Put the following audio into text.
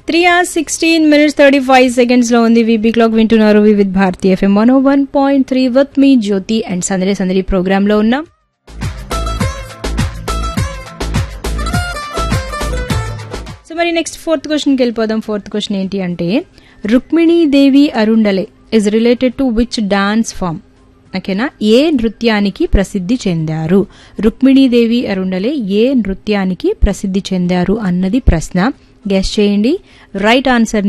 three hours sixteen minutes thirty five seconds లో ఉంది VB clock వింటున్నారు Vividh Bharati FM one one point three with మీ Jyoti and సందడి సందడి ప్రోగ్రామ్ లో ఉన్నాం సో మరి నెక్స్ట్ ఫోర్త్ క్వశ్చన్కి వెళ్ళిపోదాం ఫోర్త్ క్వశ్చన్ ఏంటి అంటే Rukmini Devi Arundale is related to which dance form ఓకేనా ఏ నృత్యానికి ప్రసిద్ధి చెందారు రుక్మిణీదేవి అరుండలే ఏ నృత్యానికి ప్రసిద్ధి చెందారు అన్నది ప్రశ్న గెస్ చేయండి రైట్ ఆన్సర్